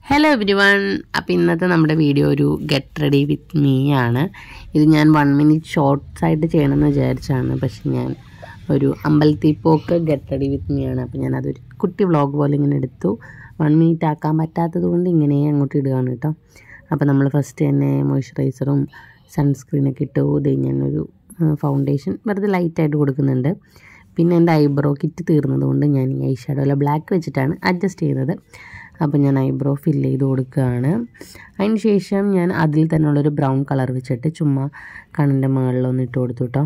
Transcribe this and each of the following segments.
hello every one അപ്പോൾ ഇന്നത്തെ നമ്മുടെ വീഡിയോ ഒരു ഗെറ്റ് റെഡി വിത്ത് മീ ആണ് ഇത് ഞാൻ വൺ മിനിറ്റ് ഷോർട്സ് ആയിട്ട് ചെയ്യണമെന്ന് വിചാരിച്ചാണ് പക്ഷെ ഞാൻ ഒരു അമ്പലത്തിൽ പോക്ക് ഗെറ്റ് റെഡി വിത്ത് മീ ആണ് അപ്പോൾ ഞാൻ അതൊരു കുട്ടി വ്ളോഗ് പോലെ ഇങ്ങനെ എടുത്തു വൺ മിനിറ്റ് ആക്കാൻ പറ്റാത്തത് കൊണ്ട് ഇങ്ങനെ അങ്ങോട്ട് ഇടുകയാണ് കേട്ടോ അപ്പോൾ നമ്മൾ ഫസ്റ്റ് തന്നെ മോയ്സ്ചറൈസറും സൺസ്ക്രീനൊക്കെ ഇട്ടു ഇത് ഞാനൊരു ഫൗണ്ടേഷൻ വെറുതെ ലൈറ്റായിട്ട് കൊടുക്കുന്നുണ്ട് പിന്നെ എൻ്റെ ഐബ്രോ കിറ്റ് തീർന്നത് കൊണ്ട് ഞാൻ ഈ ഐ ഷാഡോയിലെ ബ്ലാക്ക് വെച്ചിട്ടാണ് അഡ്ജസ്റ്റ് ചെയ്യുന്നത് അപ്പോൾ ഞാൻ ഐബ്രോ ഫില്ല് ചെയ്ത് കൊടുക്കുകയാണ് അതിന് ശേഷം ഞാൻ അതിൽ തന്നെയുള്ളൊരു ബ്രൗൺ കളർ വെച്ചിട്ട് ചുമ്മാ കണ്ണിൻ്റെ മുകളിലൊന്ന് ഇട്ട് കൊടുത്തു കേട്ടോ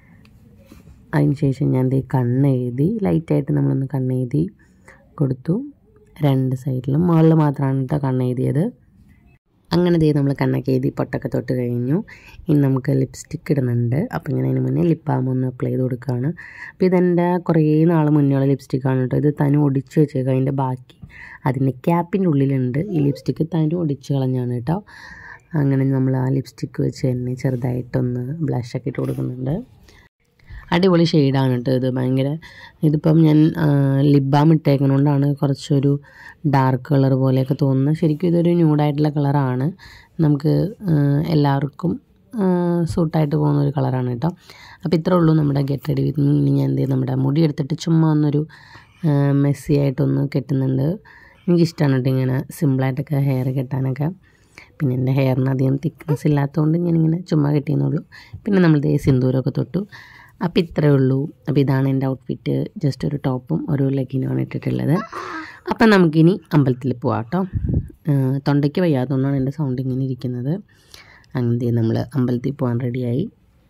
അതിന് ശേഷം ഞാൻ ദേ കണ്ണ് എഴുതി ലൈറ്റായിട്ട് നമ്മളൊന്ന് കണ്ണ് എഴുതി കൊടുത്തു രണ്ട് സൈഡിലും മുകളിൽ മാത്രമാണ് കേട്ടോ കണ്ണ് എഴുതിയത് അങ്ങനെ ദേ നമ്മൾ കണ്ണൊക്കെ എഴുതി പൊട്ടൊക്കെ തൊട്ട് കഴിഞ്ഞു ഇനി നമുക്ക് ലിപ്സ്റ്റിക്ക് ഇടുന്നുണ്ട് അപ്പോൾ ഇങ്ങനെ അതിന് മുന്നേ ലിപ് ബാം ഒന്ന് അപ്ലൈ ചെയ്ത് കൊടുക്കുകയാണ് അപ്പോൾ ഇതെൻ്റെ കുറേ നാൾ മുന്നേയുള്ള ലിപ്സ്റ്റിക്കാണ് കേട്ടോ ഇത് തനു ഒടിച്ച് വെച്ചേക്കുക അതിൻ്റെ ബാക്കി അതിൻ്റെ ക്യാപ്പിൻ്റെ ഉള്ളിലുണ്ട് ഈ ലിപ്സ്റ്റിക്ക് തനു ഒടിച്ച് കളഞ്ഞാണ് കേട്ടോ അങ്ങനെ നമ്മൾ ആ ലിപ്സ്റ്റിക്ക് വെച്ച് തന്നെ ചെറുതായിട്ടൊന്ന് ബ്ലഷൊക്കെ ഇട്ട് കൊടുക്കുന്നുണ്ട് അടിപൊളി ഷെയ്ഡാണ് കേട്ടോ ഇത് ഭയങ്കര ഇതിപ്പം ഞാൻ ലിപ് ബാം ഇട്ടേക്കുന്നതുകൊണ്ടാണ് കുറച്ചൊരു ഡാർക്ക് കളർ പോലെയൊക്കെ തോന്നുന്നത് ശരിക്കും ഇതൊരു ന്യൂഡായിട്ടുള്ള കളറാണ് നമുക്ക് എല്ലാവർക്കും സൂട്ടായിട്ട് പോകുന്ന ഒരു കളറാണ് കേട്ടോ അപ്പോൾ ഇത്രേ ഉള്ളൂ നമ്മുടെ ഗെറ്റ് റെഡി വിത്ത് ഇനി ഞാൻ എന്ത് ചെയ്യും നമ്മുടെ മുടി എടുത്തിട്ട് ചുമ്മാ ഒന്നൊരു മെസ്സി ആയിട്ടൊന്ന് കെട്ടുന്നുണ്ട് എനിക്കിഷ്ടമാണ് കേട്ടോ ഇങ്ങനെ സിമ്പിളായിട്ടൊക്കെ ഹെയർ കെട്ടാനൊക്കെ പിന്നെ എൻ്റെ ഹെയറിന് അധികം തിക്നെസ് ഇല്ലാത്തതുകൊണ്ട് ഞാനിങ്ങനെ ചുമ്മാ കെട്ടിയെന്നുള്ളൂ പിന്നെ നമ്മൾ ദേ സിന്ദൂരമൊക്കെ തൊട്ടു അപ്പോൾ ഇത്രയേ ഉള്ളൂ അപ്പോൾ ഇതാണ് എൻ്റെ ഔട്ട്ഫിറ്റ് ജസ്റ്റ് ഒരു ടോപ്പും ഒരു ലെഗിനുമാണ് ഇട്ടിട്ടുള്ളത് അപ്പം നമുക്കിനി അമ്പലത്തിൽ പോവാം കേട്ടോ തൊണ്ടയ്ക്ക് വയ്യാത്തതുകൊണ്ടാണ് എൻ്റെ സൗണ്ട് ഇങ്ങനെ ഇരിക്കുന്നത് അങ്ങനെ നമ്മൾ അമ്പലത്തിൽ പോകാൻ റെഡിയായി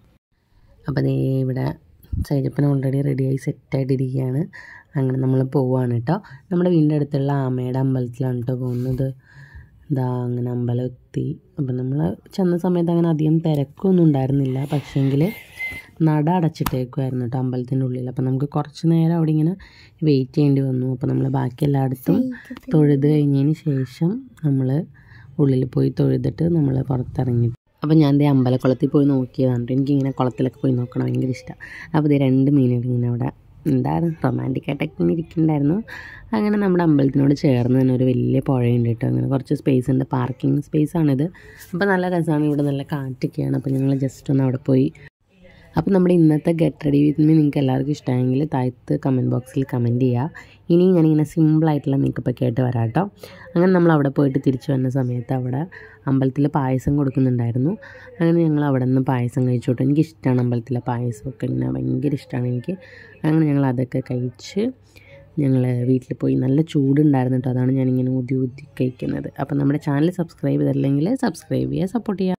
അപ്പോൾ ദേ ഇവിടെ സൈജപ്പൻ ഓൾറെഡി റെഡിയായി സെറ്റായിട്ടിരിക്കുകയാണ് അങ്ങനെ നമ്മൾ പോവുകയാണ് കേട്ടോ നമ്മുടെ വീടിൻ്റെ അടുത്തുള്ള ആമയുടെ അമ്പലത്തിലാണ് കേട്ടോ പോകുന്നത് ഇതാ അങ്ങനെ അമ്പലം എത്തി അപ്പം നമ്മൾ ചെന്ന സമയത്ത് അങ്ങനെ അധികം തിരക്കൊന്നും ഉണ്ടായിരുന്നില്ല പക്ഷേങ്കിൽ നട അടച്ചിട്ടേക്കുമായിരുന്നു കേട്ടോ അമ്പലത്തിൻ്റെ ഉള്ളിൽ അപ്പം നമുക്ക് കുറച്ച് നേരം അവിടെ ഇങ്ങനെ വെയിറ്റ് ചെയ്യേണ്ടി വന്നു അപ്പോൾ നമ്മൾ ബാക്കി എല്ലായിടത്തും തൊഴുത് കഴിഞ്ഞതിന് ശേഷം നമ്മൾ ഉള്ളിൽ പോയി തൊഴുതിട്ട് നമ്മൾ പുറത്തിറങ്ങി അപ്പോൾ ഞാൻ ദേ അമ്പലക്കുളത്തിൽ പോയി നോക്കിയതാണ് എനിക്കിങ്ങനെ കുളത്തിലൊക്കെ പോയി നോക്കണം ഭയങ്കര ഇഷ്ടമാണ് അപ്പോൾ ഇത് രണ്ട് മീനുകൾ ഇങ്ങനെ അവിടെ എന്താണ് റൊമാൻറ്റിക്കായിട്ടൊക്കെ ഇങ്ങനെ ഇരിക്കുന്നുണ്ടായിരുന്നു അങ്ങനെ നമ്മുടെ അമ്പലത്തിനോട് ചേർന്ന് തന്നെ ഒരു വലിയ പുഴയുണ്ട് കേട്ടോ അങ്ങനെ കുറച്ച് സ്പേസ് ഉണ്ട് പാർക്കിംഗ് സ്പേസ് ആണിത് അപ്പോൾ നല്ല രസമാണ് ഇവിടെ നല്ല കാറ്റൊക്കെയാണ് അപ്പോൾ ഞങ്ങൾ ജസ്റ്റ് ഒന്ന് അവിടെ പോയി അപ്പോൾ നമ്മുടെ ഇന്നത്തെ ഗെറ്റ് റെഡി വിത്ത് മീ നിങ്ങൾക്ക് എല്ലാവർക്കും ഇഷ്ടമായെങ്കിൽ താഴത്ത് കമൻറ്റ് ബോക്സിൽ കമൻറ്റ് ചെയ്യുക ഇനിയും ഞാനിങ്ങനെ സിമ്പിളായിട്ടുള്ള മേക്കപ്പൊക്കെ ആയിട്ട് വരാം കേട്ടോ അങ്ങനെ നമ്മൾ അവിടെ പോയിട്ട് തിരിച്ചു വന്ന സമയത്ത് അവിടെ അമ്പലത്തിൽ പായസം കൊടുക്കുന്നുണ്ടായിരുന്നു അങ്ങനെ ഞങ്ങൾ അവിടെ നിന്ന് പായസം കഴിച്ചു കേട്ടോ എനിക്കിഷ്ടമാണ് അമ്പലത്തിലെ പായസമൊക്കെ ഇങ്ങനെ ഭയങ്കര ഇഷ്ടമാണ് എനിക്ക് അങ്ങനെ ഞങ്ങൾ അതൊക്കെ കഴിച്ച് ഞങ്ങൾ വീട്ടിൽ പോയി നല്ല ചൂടുണ്ടായിരുന്നു കേട്ടോ അതാണ് ഞാനിങ്ങനെ ഊതി ഊതി കഴിക്കുന്നത് അപ്പോൾ നമ്മുടെ ചാനൽ സബ്സ്ക്രൈബ് ചെയ്തില്ലെങ്കിൽ സബ്സ്ക്രൈബ് ചെയ്യുക സപ്പോർട്ട് ചെയ്യുക